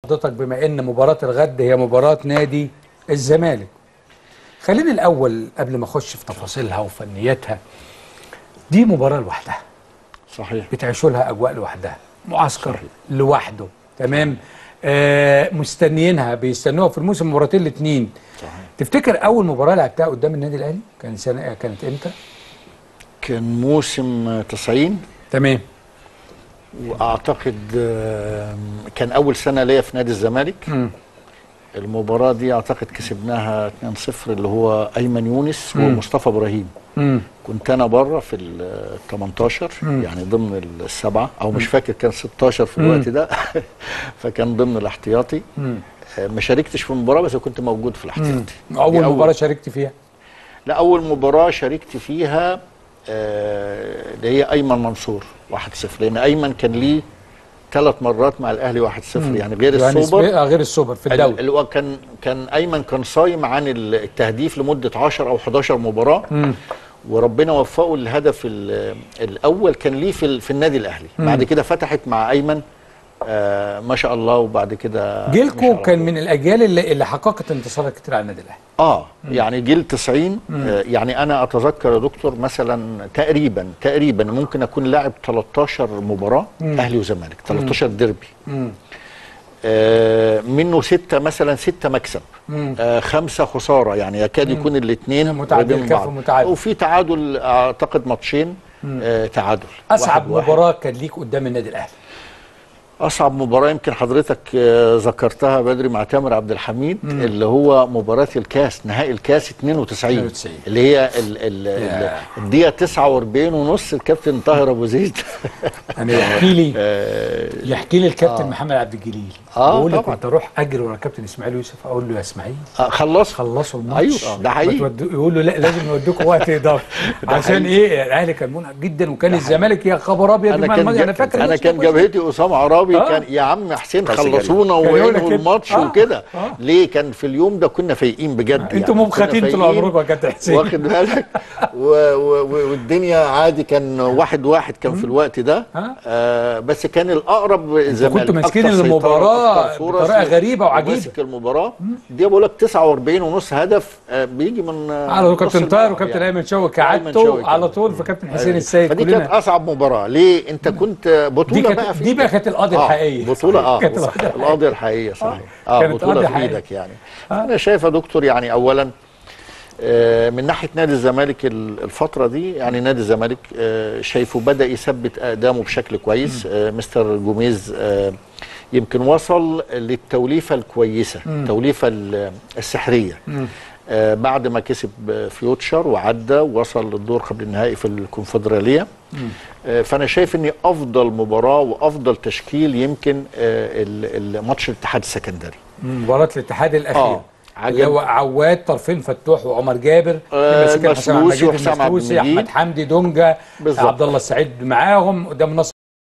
حضرتك بما ان مباراه الغد هي مباراه نادي الزمالك خليني الاول قبل ما اخش في تفاصيلها وفنياتها دي مباراه لوحدها صحيح بتعيشوا لها اجواء لوحدها معسكر لوحده تمام آه مستنيينها بيستنوها في الموسم مرتين الاثنين صحيح تفتكر اول مباراه لعبتها قدام النادي الاهلي كان سنه كانت امتى كان موسم 90 تمام واعتقد آم، كان اول سنه ليا في نادي الزمالك مم. المباراه دي اعتقد كسبناها 2-0 اللي هو ايمن يونس مم. ومصطفى ابراهيم مم. كنت انا بره في ال 18 مم. يعني ضمن السبعه او مش فاكر كان 16 في مم. الوقت ده فكان ضمن الاحتياطي مم. آه، ما شاركتش في المباراه بس كنت موجود في الاحتياطي دي اول مباراه شاركت فيها لا اول مباراه شاركت فيها آه، اللي هي ايمن منصور 1-0 لان ايمن كان ليه ثلاث مرات مع الاهلي 1-0 يعني غير يعني السوبر سبي- آه، غير السوبر في ال- الدوري اللي هو كان كان ايمن كان صايم عن التهديف لمده 10 او 11 مباراه مم. وربنا وفقه الهدف ال- الاول كان ليه في ال- في النادي الاهلي بعد كده فتحت مع ايمن آه ما شاء الله وبعد كده مش جيلكو على كان طول. من الاجيال اللي, اللي حققت انتصارات كتير على النادي الاهلي اه يعني جيل 90 آه يعني انا اتذكر يا دكتور مثلا تقريبا تقريبا ممكن اكون لاعب 13 مباراه اهلي وزمالك 13 ديربي مم. آه منه ستة مثلا ستة مكسب مم. آه خمسة خسارة يعني يكاد يكون الاثنين متعادل، قريبين من كفوا بعض. متعادل. وفي تعادل اعتقد ماتشين آه تعادل اصعب واحد واحد. مباراه كان ليك قدام النادي الاهلي اصعب مباراه يمكن حضرتك آه، ذكرتها بدري مع تامر عبد الحميد اللي هو مباراه الكاس نهائي الكاس 92, 92. اللي هي ال- ال- ال- ياه. الدقيقه 49 ونص الكابتن طاهر ابو زيد انا يحكي لي آه، يحكي لي الكابتن محمد عبد الجليل آه، بيقول لي طبعا. كنت اروح اجري ورا الكابتن اسماعيل يوسف اقول له يا اسماعيل آه، خلص خلصوا الماتش أيوة، ده حقيقي. ما تودو- يقول له لا لازم نوديكم وقت اضافي عشان حقيقي. ايه الاهلي كان منهك جدا وكان الزمالك يا خبر ابيض انا بما كان المجد. انا جا- فاكر انا الماتش كان ده كويس. جبهتي اسامه عرابي آه. كان يا عم حسين بس جري. خلصونا كان يقول لك وانهوا كده. الماتش آه. وكده آه. ليه كان في اليوم ده كنا فايقين بجد انتوا يعني. مبختين كنا طول فايقين. عمركم يا كابتن حسين واخد بالك و و و والدنيا عادي كان واحد واحد كان في الوقت ده ها؟ آه بس كان الاقرب الزمالك كنتوا ماسكين أكتر سيطرة، المباراة أكتر فرص، بطريقة غريبة وعجيبة. وماسك المباراه دي بقول لك 49 ونص هدف آه بيجي من آه، على طول نص كابتن طاهر الملعب وكابتن يعني. ايمن شوقي أيمن كعادته شوقي على كان. طول في كابتن حسين أيوة. السيد فدي كانت كلنا اصعب مباراه ليه انت كنت بطوله دي كانت- بقى في دي بقى إيدك. كانت القضية آه، الحقيقية. بطوله اه كانت القضية الحقيقية. القضيه الحقيقيه صحيح آه. اه كانت بطوله قضية في حقيقية. ايدك يعني انا شايف يا دكتور يعني اولا آه، من ناحيه نادي الزمالك ال- الفتره دي يعني نادي الزمالك آه، شايفه بدا يثبت اقدامه بشكل كويس آه، مستر جوميز آه، يمكن وصل للتوليفه الكويسه التوليفه ال- السحريه آه، بعد ما كسب آه، فيوتشر وعدى ووصل للدور قبل النهائي في الكونفدراليه آه، فانا شايف ان افضل مباراه وافضل تشكيل يمكن آه، ال- الماتش الاتحاد السكندري مباراة الاتحاد الأخير آه. اللي هو عواد طرفين فتوح وعمر جابر آه، ماسكين حسام عبد المسلوسي المجيد وحسام عبد المسلوسي، المجيد. احمد حمدي دونجا بالظبط. عبد الله السعيد معاهم قدام نصر